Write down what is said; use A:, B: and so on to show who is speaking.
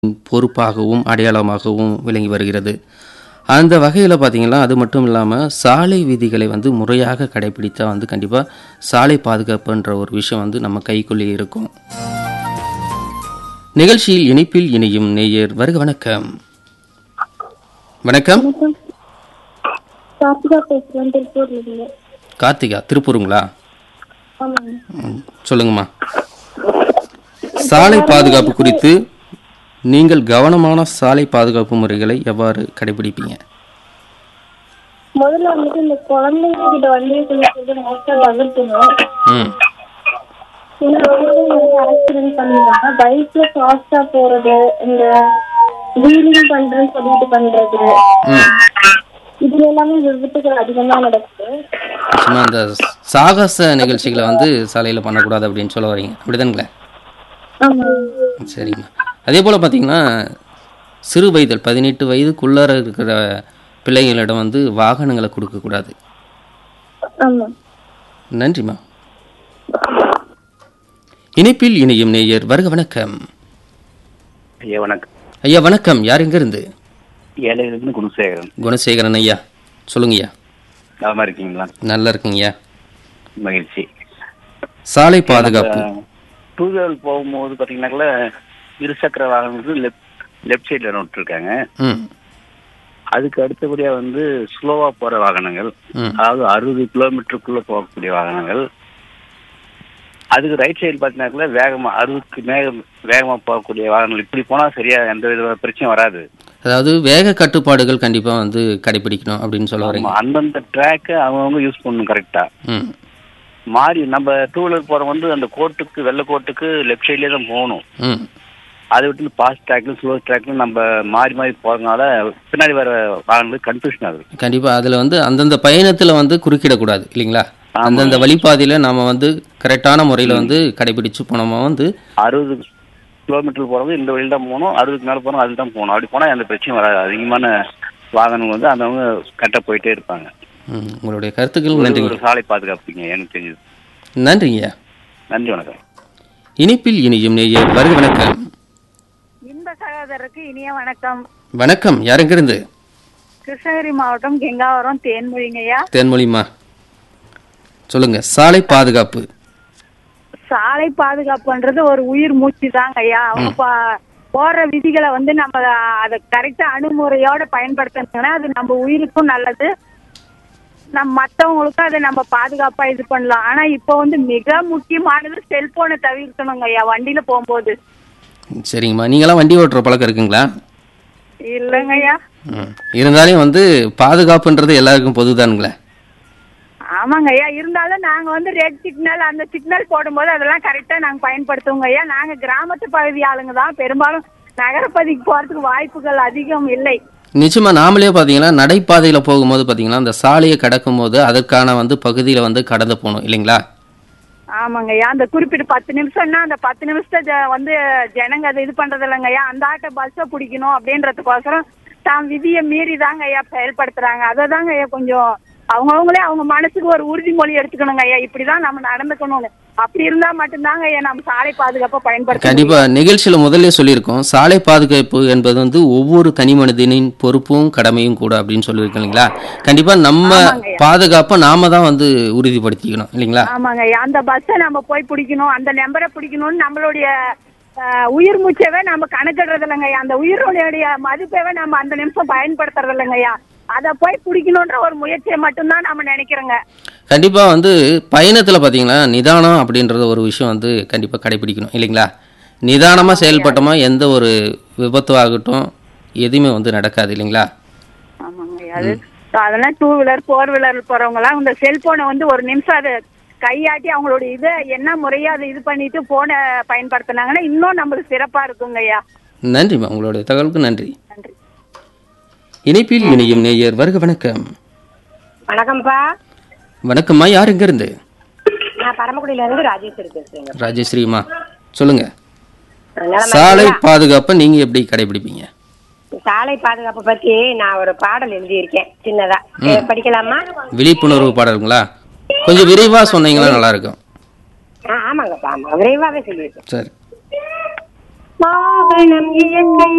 A: பொறுப்பாகவும் அடையாளமாகவும் விளங்கி வருகிறது அந்த வகையில் பார்த்தீங்கன்னா அது மட்டும் இல்லாமல் சாலை விதிகளை வந்து முறையாக கடைபிடித்தா வந்து கண்டிப்பாக சாலை பாதுகாப்புன்ற ஒரு விஷயம் வந்து நம்ம கைக்குள்ளே இருக்கும் நிகழ்ச்சியில் இணைப்பில் இணையும் நேயர் வருக வணக்கம் வணக்கம்
B: வணக்கம் கார்த்திகா பேசுறேன் திருப்பூர்ல இருந்து
A: கார்த்திகா திருப்பூருங்களா
B: ஆமாங்க
A: ம், சொல்லுங்கம்மா சாலை பாதுகாப்பு குறித்து நீங்கள் கவனமான சாலை பாதுகாப்பு முறைகளை எவ்வாறு கடைபிடிப்பீங்க
B: முதல்ல வந்துட்டு இந்த குழந்தைங்க கிட்ட வண்டி சொல்லிட்டு மோஸ்டா தவிர்க்கணும்
A: ம்
B: இந்த குழந்தைங்க ஆக்சிடென்ட் பண்ணிடுறாங்க பைக்ல ஃபாஸ்டா போறது இந்த வீலிங் பண்றேன்னு சொல்லிட்டு பண்றது
A: ம்
B: இதுல எல்லாமே விபத்துகள் அதிகமா நடக்குது
A: சும்மா அந்த சாகச நிகழ்ச்சிகளை வந்து சாலையில் பண்ணக்கூடாது அப்படின்னு சொல்ல வரீங்க அப்படிதானுங்களே
B: ஆமா
A: சரிங்கம்மா அதே போல் பார்த்தீங்கன்னா சிறு வயதில் பதினெட்டு வயதுக்குள்ளார இருக்கிற பிள்ளைகளிடம் வந்து வாகனங்களை கொடுக்கக்கூடாது
B: ஆமா
A: நன்றிம்மா இணைப்பில் இணையும் நேயர் வருக வணக்கம்
C: ஐயா வணக்கம்
A: ஐயா வணக்கம் யார் எங்கேருந்து
C: ஏழையிலிருந்து குணசேகரன்
A: குணசேகரன் ஐயா சொல்லுங்கய்யா
C: நலமா இருக்கீங்களா
A: நல்லா இருக்குங்கய்யா
C: மகிழ்ச்சி
A: சாலை பாதுகாப்பு
C: டூ வீலர் போகும்போது பார்த்தீங்கன்னாக்கல இருசக்கர வாகனத்துக்கு லெஃப்ட் லெஃப்ட் சைடில் விட்டுருக்காங்க
A: ம்
C: அதுக்கு அடுத்தபடியாக வந்து ஸ்லோவாக போகிற வாகனங்கள்
A: ம்
C: அதாவது அறுபது கிலோமீட்டருக்குள்ளே போகக்கூடிய வாகனங்கள் அதுக்கு ரைட் சைடு பார்த்தீங்கன்னாக்கல வேகமாக அறுபதுக்கு மேக வேகமாக போகக்கூடிய வாகனங்கள் இப்படி போனால் சரியாக எந்த வித பிரச்சனையும் வராது
A: அதாவது வேக கட்டுப்பாடுகள் கண்டிப்பாக வந்து கடைபிடிக்கணும் அப்படின்னு சொல்ல வரீங்க
C: ஆமா, அந்தந்த ட்ராக்கை அவங்கவுங்க யூஸ் பண்ணணும் கரெக்டாக
A: ம்
C: மாறி நம்ம டூ வீலர் போகிறவங்க வந்து அந்த கோட்டுக்கு வெள்ளை கோட்டுக்கு லெஃப்ட் சைட்லேயே தான் போகணும்
A: ம்
C: அதை விட்டு ஃபாஸ்ட் ட்ராக்ல ஸ்லோ ட்ராக்ல நம்ம மாறி மாறி போறதுனால பின்னாடி வர வாகனங்களுக்கு கன்ஃபியூஷன் ஆகுது
A: கண்டிப்பாக அதில் வந்து அந்தந்த பயணத்தில் வந்து குறுக்கிடக்கூடாது இல்லைங்களா
C: ஆமா.
A: அந்தந்த வழிபாதையில் நாம் வந்து கரெக்டான முறையில் வந்து கடைபிடிச்சு போனோமா வந்து
C: அறுபது கிலோமீட்டர் போறவங்க இந்த வழியில் தான் போகணும் அறுபதுக்கு மேலே போகிறோம் அதில் தான் போகணும் அப்படி போனால் எந்த பிரச்சனையும் வராது அதிகமான வாகனங்கள் வந்து அந்தவங்க கரெக்டாக போயிட்டே இருப்பாங்க
A: ம், உங்களுடைய கருத்துக்கள்
C: ஒரு-
A: நன்றிங்க
C: ஒரு சாலை பாதுகாப்புங்க எனக்கு தெரிஞ்சது
A: நன்றிங்க
C: நன்றி வணக்கம்
A: இனிப்பில் இனியும் நேயர் வருக வணக்கம்
D: இன்ப சகோதரருக்கு இனிய வணக்கம்
A: வணக்கம் யார் எங்கிருந்து
D: கிருஷ்ணகிரி மாவட்டம் கெங்காவரம் தேன்மொழிங்கய்யா
A: தேன்மொழிமா சொல்லுங்க சாலை பாதுகாப்பு
D: சாலை பாதுகாப்புன்றது ஒரு உயிர் மூச்சு தாங்க ஐயா அவங்க பா- போடுற விதிகளை வந்து நம்ம அதை கரெக்டா அணுமுறையோட பயன்படுத்தினோம்னா அது நம்ம உயிருக்கும் நல்லது நம்ம மத்தவங்களுக்கும் அதை நம்ம பாதுகாப்பா இது பண்ணலாம் ஆனா இப்போ வந்து மிக முக்கியமானது செல்போனை தவிர்க்கணுங்க ஐயா வண்டியில போகும்போது
A: சரிங்கம்மா நீங்களாம் வண்டி ஓட்டுற பழக்கம் இருக்குங்களா
D: இல்லைங்க ஐயா
A: ம் இருந்தாலும் வந்து பாதுகாப்புன்றது எல்லாருக்கும் பொதுதானுங்களே
D: ஆமாங்க ஐயா இருந்தாலும் நாங்க வந்து ரெட் சிக்னல் அந்த சிக்னல் போடும்போது அதெல்லாம் கரெக்டா நாங்க பயன்படுத்துவோங்க ஐயா நாங்க கிராமத்து பகுதி ஆளுங்க தான் பெரும்பாலும் நகரப்பகுதிக்கு போறதுக்கு வாய்ப்புகள் அதிகம் இல்லை
A: நிச்சயமா நாமளே பார்த்தீங்கன்னா நடைபாதையில் போகும்போது பார்த்தீங்கன்னா அந்த சாலையை கடக்கும் போது அதற்கான வந்து பகுதியில் வந்து கடந்து போகணும் இல்லைங்களா
D: ஆமாங்க ஐயா அந்த குறிப்பிட்ட பத்து நிமிஷம்னா அந்த பத்து நிமிஷத்தை ஜ- வந்து ஜனங்க அதை இது பண்றது இல்லைங்க ஐயா அந்த ஆட்ட பஸ்ஸை பிடிக்கணும் அப்படின்றதுக்கோசரம் தான் விதியை மீறி தாங்க ஐயா செயல்படுத்துறாங்க அதை தாங்க ஐயா கொஞ்சம் அவங்கவுங்களே அவங்க மனசுக்கு ஒரு உறுதிமொழி எடுத்துக்கணுங்க ஐயா இப்படிதான் நம்ம நடந்துக்கணும்னு அப்படி இருந்தா மட்டும்தாங்க ஐயா நம்ம சாலை பாதுகாப்பை பயன்படுத்த
A: கண்டிப்பா நிகழ்ச்சியில முதல்ல சொல்லியிருக்கோம் சாலை பாதுகாப்பு என்பது வந்து ஒவ்வொரு தனி மனிதனின் பொறுப்பும் கடமையும் கூட அப்படின்னு சொல்லியிருக்கோம் இல்லைங்களா கண்டிப்பா நம்ம
D: ஆமாங்கய்யா.
A: பாதுகாப்பை நாம தான் வந்து உறுதிப்படுத்திக்கணும் இல்லைங்களா
D: ஆமாங்க அந்த பஸ்ஸை நம்ம போய் பிடிக்கணும் அந்த நம்பரை பிடிக்கணும்னு நம்மளுடைய அஹ், உயிர் மூச்சவே நம்ம கணக்கிடுறது இல்லைங்கய்யா அந்த உயிரோடைய மதிப்பவே நம்ம அந்த நிமிஷம் பயன்படுத்துறது இல்லைங்கய்யா அதை போய் பிடிக்கணுன்ற ஒரு முயற்சியை மட்டும்தான் நம்ம நினைக்கிறோங்க
A: கண்டிப்பா வந்து பயணத்துல பாத்தீங்கன்னா நிதானம் அப்படின்றது ஒரு விஷயம் வந்து கண்டிப்பா கடைபிடிக்கணும் இல்லைங்களா நிதானமா செயல்பட்டோமா எந்த ஒரு விபத்து ஆகட்டும் எதுவுமே வந்து நடக்காது இல்லைங்களா
D: ஆமாங்க அது அதெல்லாம் டூ வீலர் ஃபோர் வீலர் போறவங்க எல்லாம் இந்த செல்போனை வந்து ஒரு நிமிஷம் அதை கையாட்டி அவங்களோட இதை என்ன முறையோ அதை இது பண்ணிட்டு போனை பயன்படுத்தினாங்கன்னா இன்னும் நம்மளுக்கு சிறப்பா இருக்குங்கய்யா
A: நன்றிம்மா உங்களுடைய தகவலுக்கு நன்றி
D: நன்றி
A: இணைப்பில் இணையும் நேயர் வருக வணக்கம்
E: வணக்கம்ப்பா
A: வணக்கம்மா யார் எங்க இருந்து
E: நான் பரமக்குடியில இருந்து ராஜேஸ்வரி பேசுறேங்க
A: ராஜஸ்ரீமா சொல்லுங்க
E: நலமா
A: சாலை
E: இருக்கீங்களா?
A: பாதுகாப்பை நீங்க எப்படி கடைபிடிப்பீங்க
E: சாலை பாதுகாப்பு பத்தி நான் ஒரு பாடல் எழுதியிருக்கேன் சின்னதா ஏ, படிக்கலாமா
A: விழிப்புணர்வு பாடலுங்களா கொஞ்சம் விரைவா சொன்னீங்கன்னா நல்லா இருக்கும்
E: ஆ, ஆமாங்கப்பா ஆமா விரைவாவே சொல்லியிருக்கேன்
A: சரி
E: வாகனம் இயற்கை